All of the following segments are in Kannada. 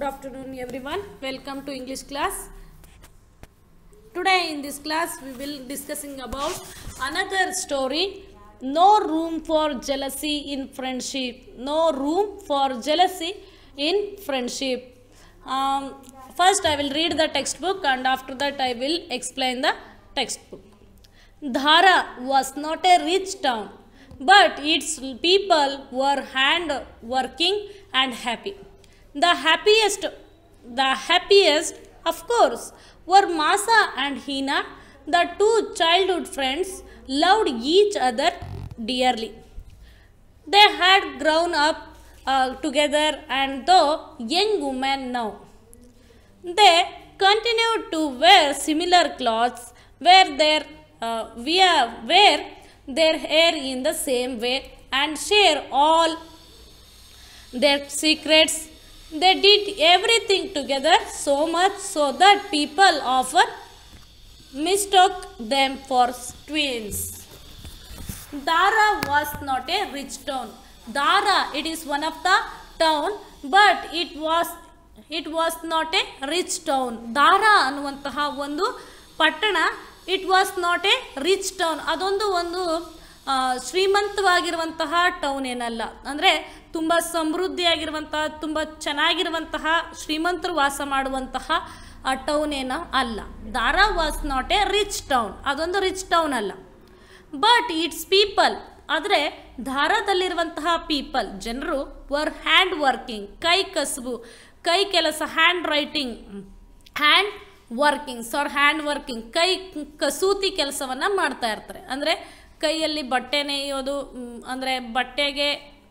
Good afternoon, everyone. Welcome to English class. Today in this class, we will discussing about another story. No room for jealousy in friendship. No room for jealousy in friendship. Um, first, I will read the textbook, and after that, I will explain the textbook. Dhara was not a rich town, but its people were hand working and happy. The happiest, the happiest, of course, were Masa and Hina. The two childhood friends loved each other dearly. They had grown up uh, together and though young women now. They continued to wear similar clothes, wear their uh, wear, wear their hair in the same way, and share all their secrets. They did everything together so much so that people often mistook them for twins. Dara was not a rich town. Dara, it is one of the town, but it was it was not a rich town Dara ಅನ್ನುವಂತಹ ಒಂದು ಪಟ್ಟಣ it was not a rich town ಅದೊಂದು ಒಂದು ಆ, ಶ್ರೀಮಂತವಾಗಿರುವಂತಹ ಟೌನ್ ಏನಲ್ಲ ಅಂದರೆ ತುಂಬ ಸಮೃದ್ಧಿಯಾಗಿರುವಂತಹ ತುಂಬ ಚೆನ್ನಾಗಿರುವಂತಹ ಶ್ರೀಮಂತರು ವಾಸ ಮಾಡುವಂತಹ ಟೌನ್ ಏನೋ ಅಲ್ಲ Dara was not a rich town ಅದೊಂದು ರಿಚ್ ಟೌನ್ ಅಲ್ಲ ಬಟ್ ಇಟ್ಸ್ ಪೀಪಲ್ ಆದರೆ ಧಾರದಲ್ಲಿರುವಂತಹ ಪೀಪಲ್ ಜನರು ವರ್ ಹ್ಯಾಂಡ್ ವರ್ಕಿಂಗ್ ಕೈ ಕಸುಬು ಕೈ ಕೆಲಸ hand writing hand working sir hand working ಕೈ ಕಸೂತಿ ಕೆಲಸವನ್ನು ಮಾಡ್ತಾ ಇರ್ತಾರೆ ಅಂದರೆ ಕೈಯಲ್ಲಿ ಬಟ್ಟೆ ನೇಯೋದು ಅಂದರೆ ಬಟ್ಟೆಗೆ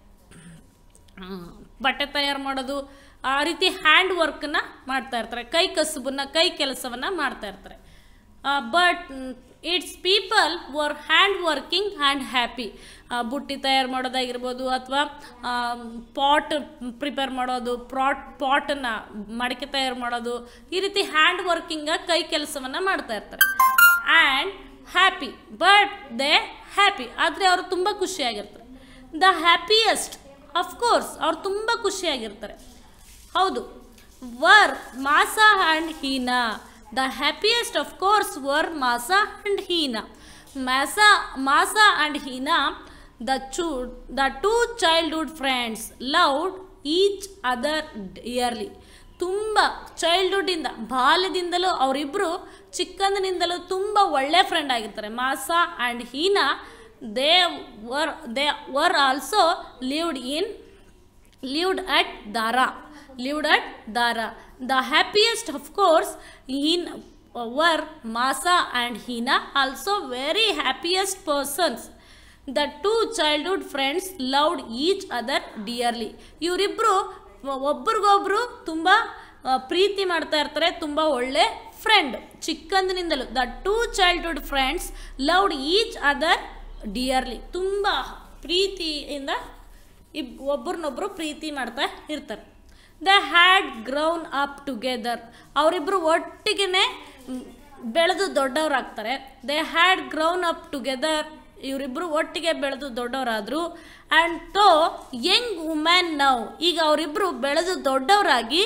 ಆ, ಬಟ್ಟೆ ತಯಾರು ಮಾಡೋದು ಆ ರೀತಿ ಹ್ಯಾಂಡ್ ವರ್ಕನ್ನ ಮಾಡ್ತಾ ಇರ್ತಾರೆ ಕೈ ಕಸುಬನ್ನ ಕೈ ಕೆಲಸವನ್ನು ಮಾಡ್ತಾ ಇರ್ತಾರೆ but it's people were hand working and happy ಬುಟ್ಟಿ ತಯಾರು ಮಾಡೋದಾಗಿರ್ಬೋದು ಅಥವಾ ಪಾಟ್ ಪ್ರಿಪೇರ್ ಮಾಡೋದು ಪ್ರಾಟ್ ಪಾಟನ್ನು ಮಡಿಕೆ ತಯಾರು ಮಾಡೋದು ಈ ರೀತಿ ಹ್ಯಾಂಡ್ ವರ್ಕಿಂಗ ಕೈ ಕೆಲಸವನ್ನು ಮಾಡ್ತಾ ಇರ್ತಾರೆ and happy but they happy ಆದರೆ ಅವರು ತುಂಬ ಖುಷಿಯಾಗಿರ್ತಾರೆ ದ ಹ್ಯಾಪಿಯೆಸ್ಟ್ ಅಫ್ಕೋರ್ಸ್ ಅವ್ರು ತುಂಬ ಖುಷಿಯಾಗಿರ್ತಾರೆ ಹೌದು were Masa and Heena the happiest of course were Masa and Heena Masa Masa and Heena the ಚೂ the two childhood friends loved each other early ತುಂಬ ಚೈಲ್ಡ್ಹುಡ್ಡಿಂದ ಬಾಲ್ಯದಿಂದಲೂ ಅವರಿಬ್ಬರು ಚಿಕ್ಕಂದಿನಿಂದಲೂ ತುಂಬ ಒಳ್ಳೆ ಫ್ರೆಂಡ್ ಆಗಿರ್ತಾರೆ Masa and Heena they were they were also lived in lived at Dara. Lived at Dara. The happiest, of course, in uh, were Masa and Hina, also very happiest persons. The two childhood friends loved each other dearly. ಇವರಿಬ್ಬರು ಒಬ್ರಿಗೊಬ್ರು ತುಂಬ ಆ, ಪ್ರೀತಿ ಮಾಡ್ತಾ ಇರ್ತಾರೆ ತುಂಬ ಒಳ್ಳೆ ಫ್ರೆಂಡ್ ಚಿಕ್ಕಂದಿನಿಂದಲೂ the two childhood friends loved each other dearly ತುಂಬ ಪ್ರೀತಿಯಿಂದ ಇಬ್ ಒಬ್ರನ್ನೊಬ್ರು ಪ್ರೀತಿ ಮಾಡ್ತಾ ಇರ್ತಾರೆ the had grown up together ಅವರಿಬ್ಬರು ಒಟ್ಟಿಗೆ ಬೆಳೆದು ದೊಡ್ಡವರಾಗ್ತಾರೆ they had grown up together ಇವರಿಬ್ಬರು ಒಟ್ಟಿಗೆ ಬೆಳೆದು ದೊಡ್ಡವರಾದರು and though young women now ಈಗ ಅವರಿಬ್ಬರು ಬೆಳೆದು ದೊಡ್ಡವರಾಗಿ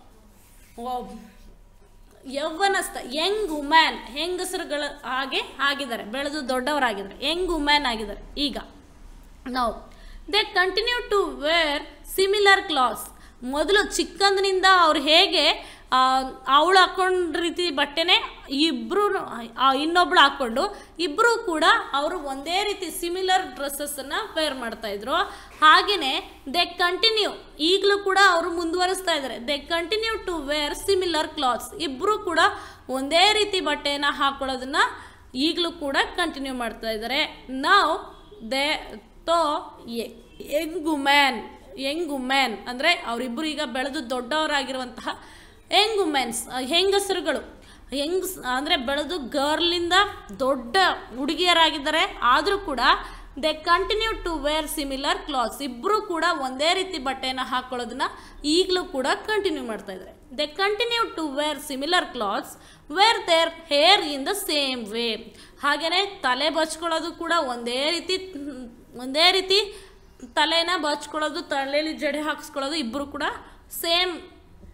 ಯೌವನಸ್ಥ ಯಂಗ್ ವುಮ್ಯಾನ್ ಹೆಂಗಸರುಗಳ ಹಾಗೆ ಆಗಿದ್ದಾರೆ ಬೆಳೆದು ದೊಡ್ಡವರಾಗಿದ್ದಾರೆ ಯಂಗ್ ವುಮ್ಯಾನ್ ಆಗಿದ್ದಾರೆ ಈಗ ನಾವು they continue to wear similar class ಮೊದಲು ಚಿಕ್ಕಂದಿನಿಂದ ಅವ್ರು ಹೇಗೆ ಅವಳು ಹಾಕೊಂಡ ರೀತಿ ಬಟ್ಟೆನೇ ಇಬ್ಬರು ಇನ್ನೊಬ್ಳು ಹಾಕ್ಕೊಂಡು ಇಬ್ಬರು ಕೂಡ ಅವರು ಒಂದೇ ರೀತಿ ಸಿಮಿಲರ್ ಡ್ರೆಸ್ಸಸ್ಸನ್ನು ವೇರ್ ಮಾಡ್ತಾಯಿದ್ರು ಹಾಗೆಯೇ ದೇ ಕಂಟಿನ್ಯೂ ಈಗಲೂ ಕೂಡ ಅವರು ಮುಂದುವರಿಸ್ತಾ ಇದ್ದಾರೆ they continue to wear similar clothes ಇಬ್ಬರು ಕೂಡ ಒಂದೇ ರೀತಿ ಬಟ್ಟೆಯನ್ನು ಹಾಕೊಳ್ಳೋದನ್ನ ಈಗಲೂ ಕೂಡ ಕಂಟಿನ್ಯೂ ಮಾಡ್ತಾ ಇದ್ದಾರೆ ನಾವು ದೇ ತೋ ಯಂಗ್ ವುಮೆನ್ ಯಂಗ್ ವುಮೆನ್ ಅಂದರೆ ಅವರಿಬ್ಬರು ಈಗ ಬೆಳೆದು ದೊಡ್ಡವರಾಗಿರುವಂತಹ ಯಂಗ್ ವುಮೆನ್ಸ್ ಹೆಂಗಸರುಗಳು ಹೆಂಗ್ಸ್ ಅಂದರೆ ಬೆಳೆದು ಗರ್ಲಿಂದ ದೊಡ್ಡ ಹುಡುಗಿಯರಾಗಿದ್ದಾರೆ ಆದರೂ ಕೂಡ they continue to wear similar clothes ಇಬ್ಬರು ಕೂಡ ಒಂದೇ ರೀತಿ ಬಟ್ಟೆಯನ್ನು ಹಾಕೊಳ್ಳೋದನ್ನ ಈಗಲೂ ಕೂಡ ಕಂಟಿನ್ಯೂ ಮಾಡ್ತಾ ಇದ್ದಾರೆ they continue to wear similar clothes wear their hair in the same way ಹಾಗೆಯೇ ತಲೆ ಬಚ್ಕೊಳ್ಳೋದು ಕೂಡ ಒಂದೇ ರೀತಿ ಒಂದೇ ರೀತಿ ತಲೆನ ಬಚ್ಕೊಳ್ಳೋದು ತಲೆಯಲ್ಲಿ ಜಡೆ ಹಾಕಿಸ್ಕೊಳ್ಳೋದು ಇಬ್ಬರು ಕೂಡ ಸೇಮ್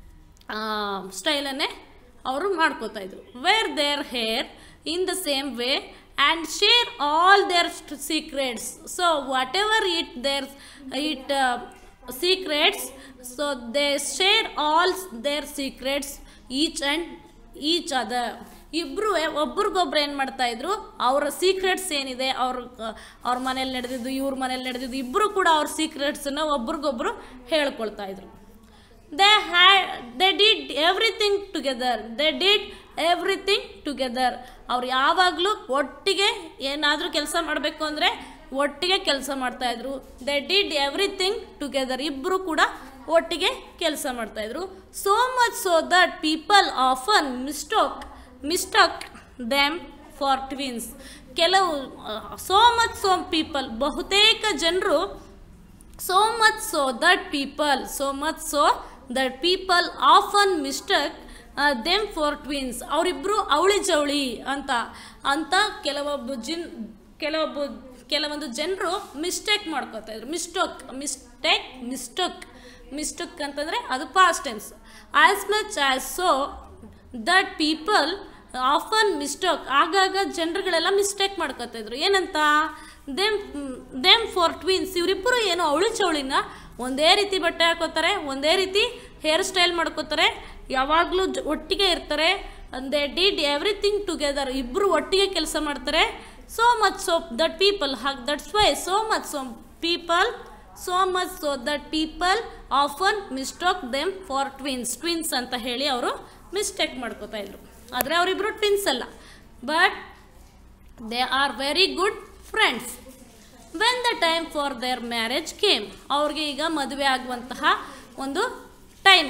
ಸ್ಟೈಲನ್ನೇ ಅವರು ಮಾಡ್ಕೋತಾ ಇದ್ರು wear their hair in the same way and share all their secrets so what ever it their it secrets so they share all their secrets each and each other ಇಬ್ಬರು ಒಬ್ರಿಗೊಬ್ರು ಏನು ಮಾಡ್ತಾ ಇದ್ರು ಅವರ ಸೀಕ್ರೆಟ್ಸ್ ಏನಿದೆ ಅವ್ರ ಅವ್ರ ಮನೇಲಿ ನಡೆದಿದ್ದು ಇವ್ರ ಮನೇಲಿ ನಡೆದಿದ್ದು ಇಬ್ಬರು ಕೂಡ ಅವ್ರ ಸೀಕ್ರೆಟ್ಸನ್ನು ಒಬ್ರಿಗೊಬ್ರು ಹೇಳ್ಕೊಳ್ತಾ ಇದ್ರು ದೇ ಹ್ಯಾ they did everything together they did everything together ಅವ್ರು ಯಾವಾಗಲೂ ಒಟ್ಟಿಗೆ ಏನಾದರೂ ಕೆಲಸ ಮಾಡಬೇಕು ಅಂದರೆ ಒಟ್ಟಿಗೆ ಕೆಲಸ ಮಾಡ್ತಾಯಿದ್ರು ದೇ ಡಿಡ್ ಎವ್ರಿಥಿಂಗ್ ಟುಗೆದರ್ ಇಬ್ಬರು ಕೂಡ ಒಟ್ಟಿಗೆ ಕೆಲಸ ಮಾಡ್ತಾಯಿದ್ರು so much so that people often mistook mistook them for twins ಕೆಲವು ಸೋ ಮಚ್ ಸೋ ಪೀಪಲ್ ಬಹುತೇಕ ಜನರು so much so that people so much so that people often mistook them for twins ಅವರಿಬ್ಬರು ಅವಳಿ ಜವಳಿ ಅಂತ ಅಂತ ಕೆಲವೊಬ್ಬ ಜಿನ್ ಕೆಲವೊಬ್ಬ ಕೆಲವೊಂದು ಜನರು ಮಿಸ್ಟೇಕ್ ಮಾಡ್ಕೋತಾ ಇದ್ರು ಮಿಸ್ಟೋಕ್ ಮಿಸ್ಟೇಕ್ ಮಿಸ್ಟೋಕ್ ಮಿಸ್ಟೇಕ್ ಅಂತಂದರೆ ಅದು past tense as much as so that people often mistake ಆಗಾಗ ಜನರುಗಳೆಲ್ಲ ಮಿಸ್ಟೇಕ್ ಮಾಡ್ಕೋತಾ ಇದ್ರು ಏನಂತ ದೆಮ್ ದೆಮ್ ಫಾರ್ ಟ್ವಿನ್ಸ್ ಇವರಿಬ್ಬರು ಏನೋ ಅವಳಿ ಚವಳಿನ ಒಂದೇ ರೀತಿ ಬಟ್ಟೆ ಹಾಕೋತಾರೆ ಒಂದೇ ರೀತಿ ಹೇರ್ ಸ್ಟೈಲ್ ಮಾಡ್ಕೋತಾರೆ ಯಾವಾಗಲೂ ಜ ಒಟ್ಟಿಗೆ ಇರ್ತಾರೆ ದೇ ಡಿಡ್ ಎವ್ರಿಥಿಂಗ್ ಟುಗೆದರ್ ಇಬ್ಬರು ಒಟ್ಟಿಗೆ ಕೆಲಸ ಮಾಡ್ತಾರೆ so much so that people ಹಾಗೆ that's why so much so people so much so that people often mistook them for twins twins ಅಂತ ಹೇಳಿ ಅವರು ಮಿಸ್ಟೇಕ್ ಮಾಡ್ಕೋತಾ ಇದ್ರು ಆದರೆ ಅವರಿಬ್ಬರು ಟ್ವಿನ್ಸ್ ಅಲ್ಲ but they are very good friends when the time for their marriage came ಅವ್ರಿಗೆ ಈಗ ಮದುವೆ ಆಗುವಂತಹ ಒಂದು time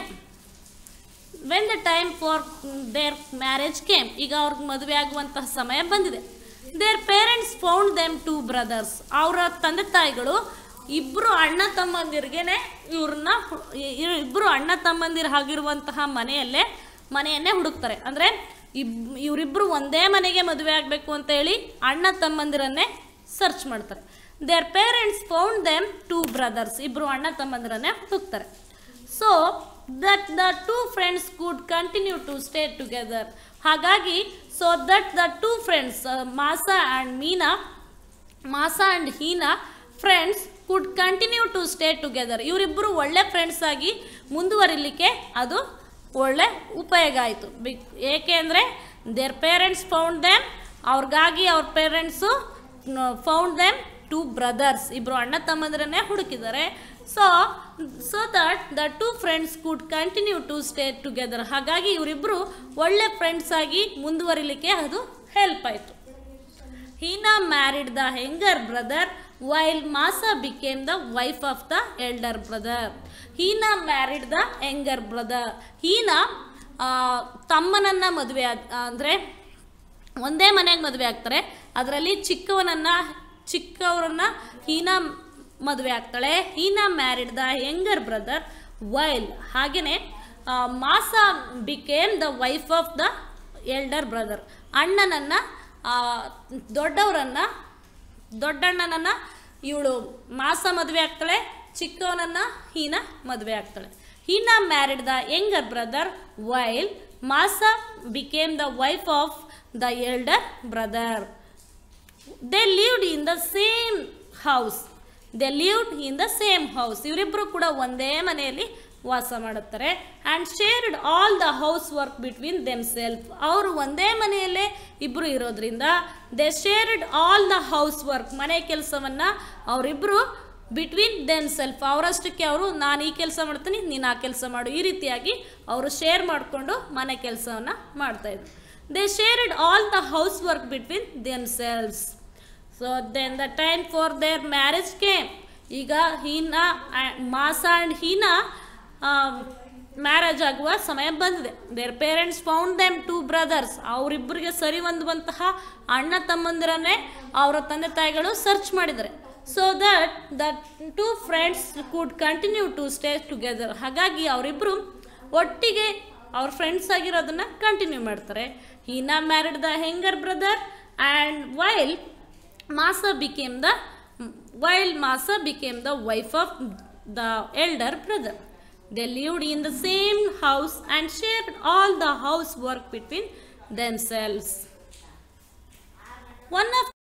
when the time for their marriage came ಈಗ ಅವ್ರಿಗೆ ಮದುವೆ ಆಗುವಂತಹ ಸಮಯ ಬಂದಿದೆ their parents found them two brothers ಅವರ ತಂದೆ ತಾಯಿಗಳು ಇಬ್ಬರು ಅಣ್ಣ ತಮ್ಮಂದಿರಿಗೇನೆ ಇವ್ರನ್ನ ಇಬ್ಬರು ಅಣ್ಣ ತಮ್ಮಂದಿರು ಆಗಿರುವಂತಹ ಮನೆಯಲ್ಲೇ ಮನೆಯನ್ನೇ ಹುಡುಕ್ತಾರೆ ಅಂದರೆ ಇಬ್ ಇವರಿಬ್ಬರು ಒಂದೇ ಮನೆಗೆ ಮದುವೆ ಆಗಬೇಕು ಅಂತ ಹೇಳಿ ಅಣ್ಣ ತಮ್ಮಂದಿರನ್ನೇ ಸರ್ಚ್ ಮಾಡ್ತಾರೆ their parents found them two brothers ಇಬ್ಬರು ಅಣ್ಣ ತಮ್ಮಂದಿರನ್ನೇ ಹುಡುಕ್ತಾರೆ so that the two friends could continue to stay together ಹಾಗಾಗಿ so that the two friends Masa and Meena Masa and Heena friends could continue to stay together ಇವರಿಬ್ಬರು ಒಳ್ಳೆ ಫ್ರೆಂಡ್ಸ್ ಆಗಿ ಮುಂದುವರಿಲಿಕ್ಕೆ ಅದು ಒಳ್ಳೆ ಉಪಯೋಗ ಆಯಿತು ಬಿ ಏಕೆ ಅಂದರೆ ದೇರ್ ಪೇರೆಂಟ್ಸ್ ಫೌಂಡ್ ದೆಮ್ ಅವ್ರಿಗಾಗಿ ಅವ್ರ parents found them two brothers ಇಬ್ಬರು ಅಣ್ಣ ತಮ್ಮಂದಿರನ್ನೇ ಹುಡುಕಿದ್ದಾರೆ so so that the two friends could continue to stay together ಹಾಗಾಗಿ ಇವರಿಬ್ಬರು ಒಳ್ಳೆ ಫ್ರೆಂಡ್ಸ್ ಆಗಿ ಮುಂದುವರಿಲಿಕ್ಕೆ ಅದು ಹೆಲ್ಪ್ ಆಯಿತು Heena married the younger brother while Masa became the wife of the elder brother Heena married the younger brother Heena ತಮ್ಮನನ್ನು ಮದುವೆ ಅಂದರೆ ಒಂದೇ ಮನೆಗೆ ಮದುವೆ ಆಗ್ತಾರೆ ಅದರಲ್ಲಿ ಚಿಕ್ಕವನನ್ನು ಚಿಕ್ಕವರನ್ನ ಹೀನಾ ಮದುವೆ ಆಗ್ತಾಳೆ Heena married the younger brother while ಹಾಗೆಯೇ Masa became the wife of the elder brother ಅಣ್ಣನನ್ನು ದೊಡ್ಡವರನ್ನು ದೊಡ್ಡಣ್ಣನನ್ನು ಇವಳು ಮಾಸ ಮದುವೆ ಆಗ್ತಾಳೆ ಚಿಕ್ಕವನನ್ನು ಹೀನಾ ಮದುವೆ ಆಗ್ತಾಳೆ Heena married the younger brother while Masa became the wife of the elder brother they lived in the same house they lived in the same house ಇವರಿಬ್ಬರು ಕೂಡ ಒಂದೇ ಮನೆಯಲ್ಲಿ ವಾಸ ಮಾಡುತ್ತಾರೆ and shared all the housework between them self ಅವರು ಒಂದೇ ಮನೆಯಲ್ಲೇ ಇಬ್ಬರು ಇರೋದ್ರಿಂದ they shared all the housework ಮನೆ ಕೆಲಸವನ್ನು ಅವರಿಬ್ಬರು ಬಿಟ್ವೀನ್ ದೆಮ್ ಸೆಲ್ಫ್ ಅವರಷ್ಟಕ್ಕೆ ಅವರು ನಾನು ಈ ಕೆಲಸ ಮಾಡ್ತೀನಿ ನೀನು ಆ ಕೆಲಸ ಮಾಡು ಈ ರೀತಿಯಾಗಿ ಅವರು ಶೇರ್ ಮಾಡಿಕೊಂಡು ಮನೆ ಕೆಲಸವನ್ನು ಮಾಡ್ತಾಯಿದ್ರು they shared all the housework between themselves so then the time for their marriage came ಈಗ ಹೀನಾ ಮಾಸ ಆ್ಯಂಡ್ ಹೀನಾ ಮ್ಯಾರೇಜ್ ಆಗುವ ಸಮಯ ಬಂದಿದೆ their parents found them two brothers ಅವರಿಬ್ಬರಿಗೆ ಸರಿ ಹೊಂದುವಂತಹ ಅಣ್ಣ ತಮ್ಮಂದಿರನ್ನೇ ಅವರ ತಂದೆ ತಾಯಿಗಳು ಸರ್ಚ್ ಮಾಡಿದ್ದಾರೆ so that the two friends could continue to stay together ಹಾಗಾಗಿ ಅವರಿಬ್ಬರು ಒಟ್ಟಿಗೆ ಅವ್ರ ಫ್ರೆಂಡ್ಸ್ ಆಗಿರೋದನ್ನ ಕಂಟಿನ್ಯೂ ಮಾಡ್ತಾರೆ Heena married the younger brother and while Masa became the while Masa became the wife of the elder brother They lived in the same house and shared all the housework between themselves. One of